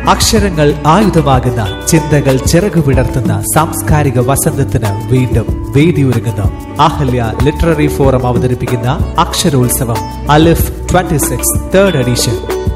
അക്ഷരങ്ങൾ ആയുധമാകുന്ന ചിന്തകൾ ചിറകു വിടർത്തുന്ന സാംസ്കാരിക വസന്തത്തിന് വീണ്ടും വേദിയൊരുങ്ങുന്നു അഹല്യ ലിറ്റററി ഫോറം അവതരിപ്പിക്കുന്ന അക്ഷരോത്സവം Alif 26 six third edition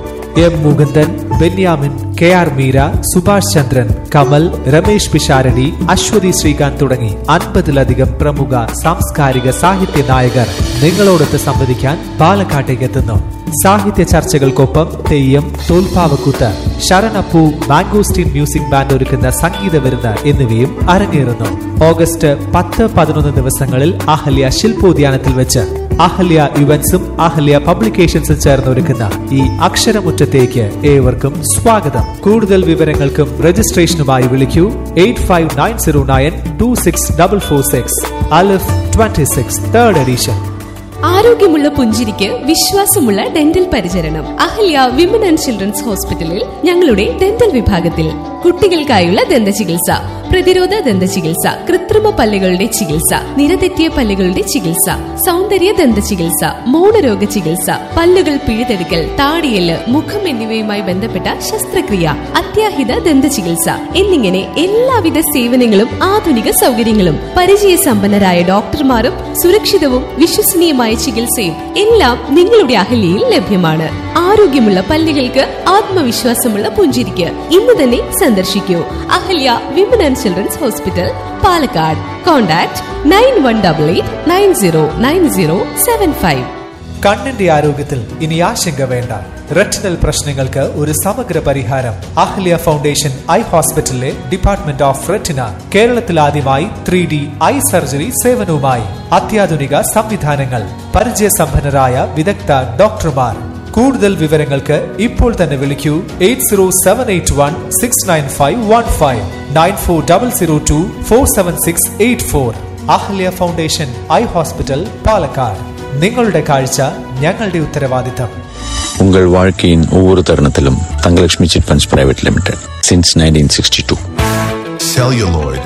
M Mukundan Benyamin K R Meera Subhash Chandran Kamal Ramesh Pisharody Aswathy Sreekanth തുടങ്ങി അൻപതിലധികം പ്രമുഖ സാംസ്കാരിക സാഹിത്യ നായകർ നിങ്ങളോടൊത്ത് സംവദിക്കാൻ പാലക്കാട്ടേക്ക് എത്തുന്നു സാഹിത്യ ചർച്ചകൾക്കൊപ്പം തെയ്യം തോൽപ്പാവക്കൂത്ത് ശരണപ്പൂ മാംഗോസ്റ്റീൻ മ്യൂസിക് ബാൻഡ് ഒരുക്കുന്ന സംഗീത വിരുന്ന് എന്നിവയും അരങ്ങേറുന്നു ഓഗസ്റ്റ് പത്ത് പതിനൊന്ന് ദിവസങ്ങളിൽ അഹല്യ ശില്പോദ്യാനത്തിൽ വെച്ച് അഹല്യ ഇവന്റ്സും അഹല്യ പബ്ലിക്കേഷൻസും ചേർന്ന് ഒരുക്കുന്ന ഈ അക്ഷരമുറ്റത്തേക്ക് ഏവർക്കും സ്വാഗതം കൂടുതൽ വിവരങ്ങൾക്കും രജിസ്ട്രേഷനുമായി വിളിക്കൂ eight five nine zero nine two six double four six Alif twenty six third edition ആരോഗ്യമുള്ള പുഞ്ചിരിക്ക് വിശ്വാസമുള്ള ഡെന്റൽ പരിചരണം അഹല്യ വിമൻ ആൻഡ് ചിൽഡ്രൻസ് ഹോസ്പിറ്റലിൽ ഞങ്ങളുടെ ഡെന്റൽ വിഭാഗത്തിൽ കുട്ടികൾക്കായുള്ള ദന്ത ചികിത്സ പ്രതിരോധ ദന്ത ചികിത്സ കൃത്രിമ പല്ലുകളുടെ ചികിത്സ നിരതെറ്റിയ പല്ലുകളുടെ ചികിത്സ സൗന്ദര്യ ദന്ത ചികിത്സ മൗനരോഗ ചികിത്സ പല്ലുകൾ പിഴുതെടുക്കൽ താടിയല് മുഖം എന്നിവയുമായി ബന്ധപ്പെട്ട ശസ്ത്രക്രിയ അത്യാഹിത ദന്ത ചികിത്സ എന്നിങ്ങനെ എല്ലാവിധ സേവനങ്ങളും ആധുനിക സൗകര്യങ്ങളും പരിചയസമ്പന്നരായ ഡോക്ടർമാരും സുരക്ഷിതവും വിശ്വസനീയമായ ചികിത്സയും എല്ലാം നിങ്ങളുടെ അഹല്യയിൽ ലഭ്യമാണ് ആരോഗ്യമുള്ള പല്ലുകൾക്ക് ആത്മവിശ്വാസമുള്ള പുഞ്ചിരിക്ക് ഇന്ന് തന്നെ സന്ദർശിക്കൂ Ahalya women and children's hospital Palakkad contact nine one double eight nine zero nine zero seven five കണ്ണിന്റെ ആരോഗ്യത്തിൽ ഇനി ആശങ്ക വേണ്ട റെറ്റിനൽ പ്രശ്നങ്ങൾക്ക് ഒരു സമഗ്ര പരിഹാരം അഹല്യ ഫൗണ്ടേഷൻ ഐ ഹോസ്പിറ്റലിലെ ഡിപ്പാർട്ട്മെന്റ് ഓഫ് റെറ്റിന കേരളത്തിൽ ആദ്യമായി ത്രീ ഡി ഐ സർജറി സേവനവുമായി അത്യാധുനിക സംവിധാനങ്ങൾ പരിചയസമ്പന്നരായ വിദഗ്ധ ഡോക്ടർമാർ കൂടുതൽ വിവരങ്ങൾക്ക് ഇപ്പോൾ തന്നെ വിളിക്കൂ eight zero seven eight one six nine five one five nine four double zero two four seven six eight four Ahalya foundation eye hospital Palakkad നിങ്ങളുടെ കാഴ്ച ഞങ്ങളുടെ ഉത്തരവാദിത്തം உங்கள் வாழ்க்கையின் ஒவ்வொரு தருணத்திலும் Thangalakshmi chit funds private limited since nineteen sixty two celluloid,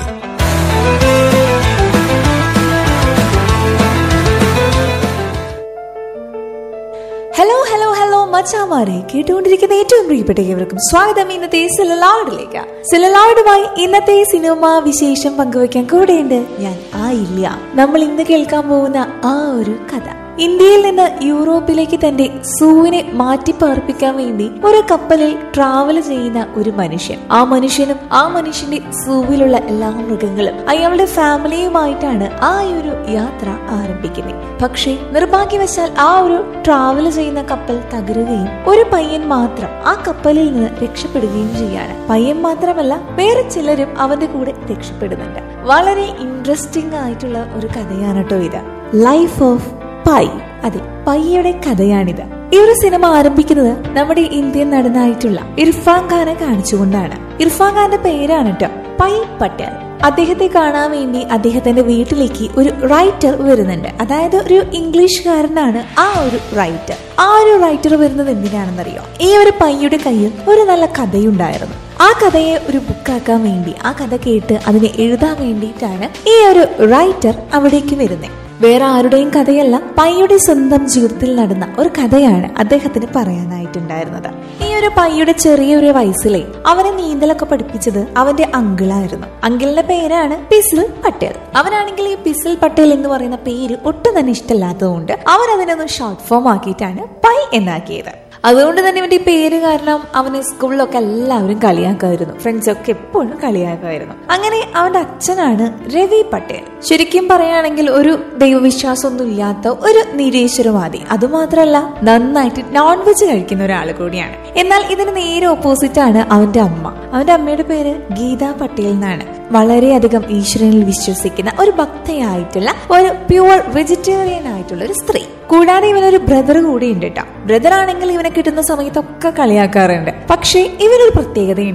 hello hello hello മച്ചാമാരെ കേട്ടുകൊണ്ടിരിക്കുന്ന ഏറ്റവും പ്രിയപ്പെട്ട ഏവർക്കും സ്വാഗതം ഇന്നത്തെ സിലലാഡിലേക്ക് സിലലാഡുമായി ഇന്നത്തെ സിനിമ വിശേഷം പങ്കുവയ്ക്കാൻ കൂടെയുണ്ട് ഞാൻ ആ ഇല്ല നമ്മൾ ഇന്ന് കേൾക്കാൻ പോകുന്ന ആ ഒരു കഥ ഇന്ത്യയിൽ നിന്ന് യൂറോപ്പിലേക്ക് തന്റെ സൂവിനെ മാറ്റിപ്പാർപ്പിക്കാൻ വേണ്ടി ഒരു കപ്പലിൽ ട്രാവൽ ചെയ്യുന്ന ഒരു മനുഷ്യൻ ആ മനുഷ്യനും ആ മനുഷ്യന്റെ സൂവിലുള്ള എല്ലാ മൃഗങ്ങളും അയാളുടെ ഫാമിലിയുമായിട്ടാണ് ആ ഒരു യാത്ര ആരംഭിക്കുന്നത് പക്ഷേ നിർഭാഗ്യവശാൽ ആ ഒരു ട്രാവൽ ചെയ്യുന്ന കപ്പൽ തകരുകയും ഒരു പയ്യൻ മാത്രം ആ കപ്പലിൽ നിന്ന് രക്ഷപ്പെടുകയും ചെയ്യാണ് പയ്യൻ മാത്രമല്ല വേറെ ചിലരും അവന്റെ കൂടെ രക്ഷപ്പെടുന്നുണ്ട് വളരെ ഇൻട്രസ്റ്റിംഗ് ആയിട്ടുള്ള ഒരു കഥയാണ് കേട്ടോ ഇത് ലൈഫ് ഓഫ് പൈ അതെ പയ്യയുടെ കഥയാണിത് ഈ ഒരു സിനിമ ആരംഭിക്കുന്നത് നമ്മുടെ ഇന്ത്യൻ നടനായിട്ടുള്ള ഇർഫാൻ ഖാനെ കാണിച്ചുകൊണ്ടാണ് ഇർഫാൻ ഖാന്റെ പേരാണ് കേട്ടോ പൈ പട്ടേൽ അദ്ദേഹത്തെ കാണാൻ വേണ്ടി അദ്ദേഹത്തിന്റെ വീട്ടിലേക്ക് ഒരു റൈറ്റർ വരുന്നുണ്ട് അതായത് ഒരു ഇംഗ്ലീഷുകാരനാണ് ആ ഒരു റൈറ്റർ ആ ഒരു റൈറ്റർ വരുന്നത് എന്തിനാണെന്നറിയോ ഈ ഒരു പയ്യുടെ കയ്യിൽ ഒരു നല്ല കഥയുണ്ടായിരുന്നു ആ കഥയെ ഒരു ബുക്കാക്കാൻ വേണ്ടി ആ കഥ കേട്ട് അതിനെ എഴുതാൻ വേണ്ടിയിട്ടാണ് ഈ ഒരു റൈറ്റർ അവിടേക്ക് വരുന്നത് വേറെ ആരുടെയും കഥയല്ല പയ്യുടെ സ്വന്തം ജീവിതത്തിൽ നടന്ന ഒരു കഥയാണ് അദ്ദേഹത്തിന് പറയാനായിട്ടുണ്ടായിരുന്നത് ഈ ഒരു പയ്യുടെ ചെറിയൊരു വയസ്സിലെ അവനെ നീന്തലൊക്കെ പഠിപ്പിച്ചത് അവന്റെ അങ്കിളായിരുന്നു അങ്കിളിന്റെ പേരാണ് പിസിൽ പട്ടേൽ അവനാണെങ്കിൽ ഈ പിസിൽ പട്ടേൽ എന്ന് പറയുന്ന പേര് ഒട്ടും തന്നെ ഇഷ്ടമല്ലാത്തതുകൊണ്ട് അവൻ അതിനൊന്ന് ഷോർട്ട് ഫോം ആക്കിയിട്ടാണ് പൈ എന്നാക്കിയത് അതുകൊണ്ട് തന്നെ ഇവന്റെ ഈ പേര് കാരണം അവനെ സ്കൂളിലൊക്കെ എല്ലാവരും കളിയാക്കുമായിരുന്നു ഫ്രണ്ട്സ് ഒക്കെ എപ്പോഴും കളിയാക്കുമായിരുന്നു അങ്ങനെ അവന്റെ അച്ഛനാണ് രവി പട്ടേൽ ശരിക്കും പറയുകയാണെങ്കിൽ ഒരു ദൈവവിശ്വാസമൊന്നും ഇല്ലാത്ത ഒരു നിരീശ്വരവാദി അതുമാത്രമല്ല നന്നായിട്ട് നോൺ വെജ് കഴിക്കുന്ന ഒരാൾ കൂടിയാണ് എന്നാൽ ഇതിന് നേരെ ഓപ്പോസിറ്റ് ആണ് അവന്റെ അമ്മ അവന്റെ അമ്മയുടെ പേര് ഗീത പട്ടേൽ എന്നാണ് വളരെയധികം ഈശ്വരനിൽ വിശ്വസിക്കുന്ന ഒരു ഭക്തയായിട്ടുള്ള ഒരു പ്യുവർ വെജിറ്റേറിയൻ ആയിട്ടുള്ള ഒരു സ്ത്രീ കൂടാതെ ഇവനൊരു ബ്രദർ കൂടി ഉണ്ട് കേട്ടോ ബ്രദർ ആണെങ്കിൽ ഇവനെ കിട്ടുന്ന സമയത്തൊക്കെ കളിയാക്കാറുണ്ട് പക്ഷേ ഇവനൊരു പ്രത്യേകതയുണ്ടായിരുന്നു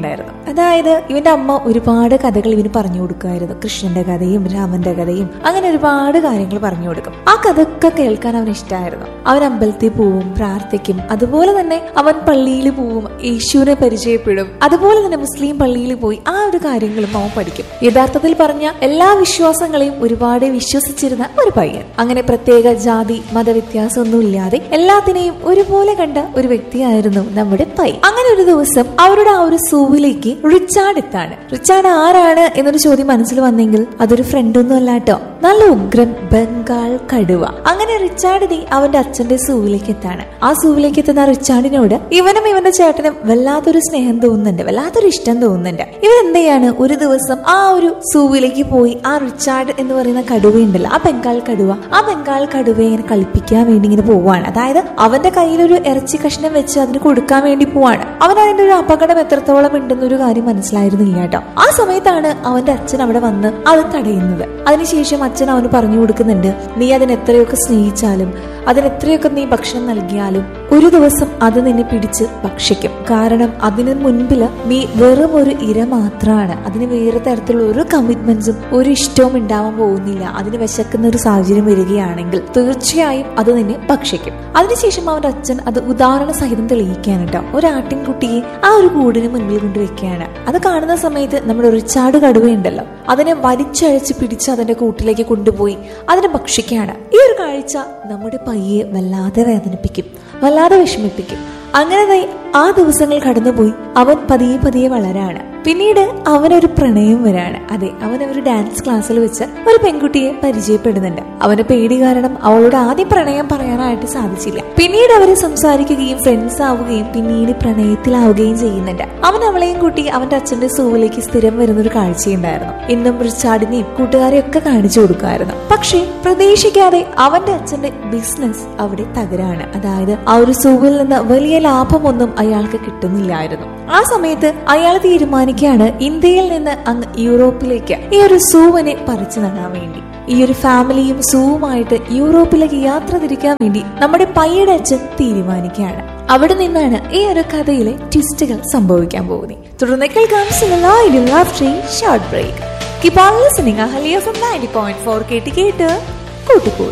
അതായത് ഇവന്റെ അമ്മ ഒരുപാട് കഥകൾ ഇവന് പറഞ്ഞു കൊടുക്കുമായിരുന്നു കൃഷ്ണന്റെ കഥയും രാമന്റെ കഥയും അങ്ങനെ ഒരുപാട് കാര്യങ്ങൾ പറഞ്ഞു കൊടുക്കും ആ കഥയൊക്കെ കേൾക്കാൻ അവന് ഇഷ്ടമായിരുന്നു അവൻ അമ്പലത്തിൽ പോവും പ്രാർത്ഥിക്കും അതുപോലെ തന്നെ അവൻ പള്ളിയിൽ പോവും യേശുവിനെ പരിചയപ്പെടും അതുപോലെ തന്നെ മുസ്ലിം പള്ളിയിൽ പോയി ആ ഒരു കാര്യങ്ങളും അവൻ പഠിക്കും യഥാർത്ഥത്തിൽ പറഞ്ഞ എല്ലാ വിശ്വാസങ്ങളെയും ഒരുപാട് വിശ്വസിച്ചിരുന്ന ഒരു പയ്യൻ അങ്ങനെ പ്രത്യേക ജാതി മതവ്യത്യാസമൊന്നും ഇല്ലാതെ എല്ലാത്തിനെയും ഒരുപോലെ കണ്ട ഒരു വ്യക്തിയായിരുന്നു നമ്മുടെ പൈ അങ്ങനെ ഒരു ദിവസം അവരുടെ ആ ഒരു സൂവിലേക്ക് റിച്ചാർഡ് എത്താണ് റിച്ചാർഡ് ആരാണ് എന്നൊരു ചോദ്യം മനസ്സിൽ വന്നെങ്കിൽ അതൊരു ഫ്രണ്ട് ഒന്നും അല്ല കേട്ടോ നല്ല ഉഗ്രൻ ബംഗാൾ കടുവ അങ്ങനെ റിച്ചാർഡ് ദേ അവന്റെ അച്ഛന്റെ സൂവിലേക്ക് എത്താണ് ആ സൂവിലേക്ക് എത്തുന്ന റിച്ചാർഡിനോട് ഇവനും ഇവന്റെ ചേട്ടനും വല്ലാത്തൊരു സ്നേഹം തോന്നുന്നുണ്ട് വല്ലാത്തൊരു ഇഷ്ടം തോന്നുന്നുണ്ട് ഇവർ എന്ത് ചെയ്യാണ് ഒരു ദിവസം ആ ഒരു സൂവിലേക്ക് പോയി ആ റിച്ചാർഡ് എന്ന് പറയുന്ന കടുവയുണ്ടല്ലോ ആ ബംഗാൾ കടുവ ആ ബംഗാൾ കടുവയെ ഇങ്ങനെ കളിപ്പിക്കാൻ വേണ്ടി ഇങ്ങനെ പോവാണ് അതായത് അവന്റെ കയ്യിലൊരു ഇറച്ചി കഷ്ണം വെച്ച് അതിന് കൊടുക്കാൻ വേണ്ടി പോവാണ് അവൻ അതിന്റെ ഒരു അപകടം എത്രത്തോളം ഉണ്ടെന്നൊരു കാര്യം മനസ്സിലായിരുന്നില്ല കേട്ടോ ആ സമയത്താണ് അവന്റെ അച്ഛൻ അവിടെ വന്ന് അത് തടയുന്നത് അതിനുശേഷം അച്ഛൻ അവന് പറഞ്ഞു കൊടുക്കുന്നുണ്ട് നീ അതിന് എത്രയൊക്കെ സ്നേഹിച്ചാലും അതിന് എത്രയൊക്കെ നീ ഭക്ഷണം നൽകിയാലും ഒരു ദിവസം അത് നിന്നെ പിടിച്ച് ഭക്ഷിക്കും കാരണം അതിന് മുൻപില് നീ വെറും ഒരു ഇര മാത്രമാണ് അതിന് വേറെ തരത്തിലുള്ള ഒരു കമ്മിറ്റ്മെന്റ്സും ഒരു ഇഷ്ടവും ഉണ്ടാവാൻ പോകുന്നില്ല അതിന് വിശക്കുന്ന ഒരു സാഹചര്യം വരികയാണെങ്കിൽ തീർച്ചയായും അത് നിന്നെ ഭക്ഷിക്കും അതിനുശേഷം അവന്റെ അച്ഛൻ അത് ഉദാഹരണ സഹിതം തെളിയിക്കാണ് കേട്ടോ ഒരു ആട്ടിൻകുട്ടിയെ ആ ഒരു കൂടിന് മുൻപിൽ കൊണ്ട് വെക്കുകയാണ് അത് കാണുന്ന സമയത്ത് നമ്മുടെ റിച്ചാർഡ് കടുവയുണ്ടല്ലോ അതിനെ വലിച്ചഴച്ച് പിടിച്ച് അതിന്റെ കൂട്ടിലേക്ക് കൊണ്ടുപോയി അതിനെ ഭക്ഷിക്കുകയാണ് ഈ ഒരു കാഴ്ച നമ്മുടെ പയ്യെ വല്ലാതെ വേദനിപ്പിക്കും വല്ലാതെ വിഷമിപ്പിക്കും അങ്ങനെ ദേ ആ ദിവസങ്ങൾ കടന്നുപോയി അവൻ പതിയെ പതിയെ വളരാണ് പിന്നീട് അവനൊരു പ്രണയം വരാണ് അതെ അവൻ ഒരു ഡാൻസ് ക്ലാസ്സിൽ വെച്ച് ഒരു പെൺകുട്ടിയെ പരിചയപ്പെടുന്നുണ്ട് അവന്റെ പേടി കാരണം അവളോട് ആദ്യം പ്രണയം പറയാനായിട്ട് സാധിച്ചില്ല പിന്നീട് അവരെ സംസാരിക്കുകയും ഫ്രണ്ട്സ് ആവുകയും പിന്നീട് പ്രണയത്തിലാവുകയും ചെയ്യുന്നുണ്ട് അവൻ അവളെയും കൂട്ടി അവന്റെ അച്ഛന്റെ സൂവിലേക്ക് സ്ഥിരം വരുന്ന ഒരു കാഴ്ചയുണ്ടായിരുന്നു ഇന്നും റിച്ചാർഡിനെയും കൂട്ടുകാരെയും ഒക്കെ കാണിച്ചു കൊടുക്കുമായിരുന്നു പക്ഷേ പ്രതീക്ഷിക്കാതെ അവന്റെ അച്ഛന്റെ ബിസിനസ് അവിടെ തകരാണ് അതായത് ആ ഒരു സൂവിൽ നിന്ന് വലിയ ലാഭമൊന്നും അയാൾക്ക് കിട്ടുന്നില്ലായിരുന്നു ആ സമയത്ത് അയാൾ തീരുമാനിക്കുകയാണ് ഇന്ത്യയിൽ നിന്ന് അങ്ങ് യൂറോപ്പിലേക്ക് ഈ ഒരു സൂവിനെ പറിച്ചു നടാൻ വേണ്ടി ഈ ഒരു ഫാമിലിയും സൂവുമായിട്ട് യൂറോപ്പിലേക്ക് യാത്ര തിരിക്കാൻ വേണ്ടി നമ്മുടെ പയ്യയുടെ അച്ഛൻ തീരുമാനിക്കുകയാണ് അവിടെ നിന്നാണ് ഈ ഒരു കഥയിലെ ട്വിസ്റ്റുകൾ സംഭവിക്കാൻ പോകുന്നത് തുടർന്ന് കേൾക്കാം short break Keep on listening. Ahalia from 90.4 കേട്ട് കേട്ട് കൂട്ടുകൂടി